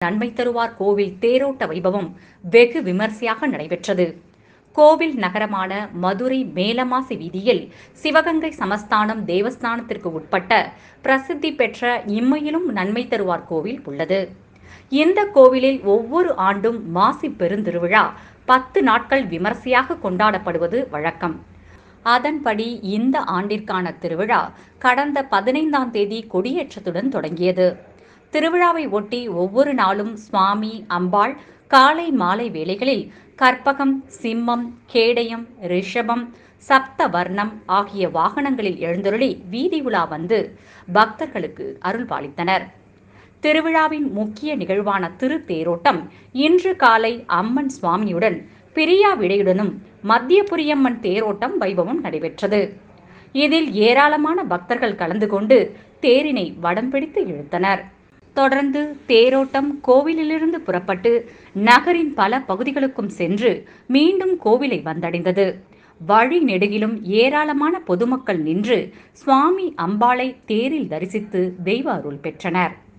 நன்மை தருவார் கோவில் தேரோட்ட வைபவம் வெகு விமர்சையாக நடைபெற்றது கோவில் நகரமான மதுரை மேலமாசி வீதியில் சிவகங்கை சமஸ்தானம் தேவஸ்தானத்திற்கு உட்பட்ட பிரசித்தி பெற்ற இம்மையிலும் நன்மை தருவார் கோவில் உள்ளது இந்த கோவிலில் ஒவ்வொரு ஆண்டும் மாசி பெருந்திருவிழா பத்து நாட்கள் விமர்சையாக கொண்டாடப்படுவது வழக்கம் அதன்படி இந்த ஆண்டிற்கான திருவிழா கடந்த பதினைந்தாம் தேதி கொடியேற்றத்துடன் தொடங்கியது திருவிழாவை ஒட்டி ஒவ்வொரு நாளும் சுவாமி அம்பாள் காலை மாலை வேளைகளில் கற்பகம் சிம்மம் கேடயம் ரிஷபம் சப்த வர்ணம் ஆகிய வாகனங்களில் எழுந்தருளி வீதி உலா வந்து பக்தர்களுக்கு அருள்பாலித்தனர் திருவிழாவின் முக்கிய நிகழ்வான திருத்தேரோட்டம் இன்று காலை அம்மன் சுவாமியுடன் பிரியா விடையுடனும் மத்தியபுரியம்மன் தேரோட்டம் வைபவம் நடைபெற்றது இதில் ஏராளமான பக்தர்கள் கலந்து கொண்டு தேரினை வடம் பிடித்து இழுத்தனர் தொடர்ந்து தேரோட்டம் கோவிலிலிருந்து புறப்பட்டு நகரின் பல பகுதிகளுக்கும் சென்று மீண்டும் கோவிலை வந்தடைந்தது வழி நெடுகிலும் ஏராளமான பொதுமக்கள் நின்று சுவாமி அம்பாளை தேரில் தரிசித்து தெய்வ அருள் பெற்றனர்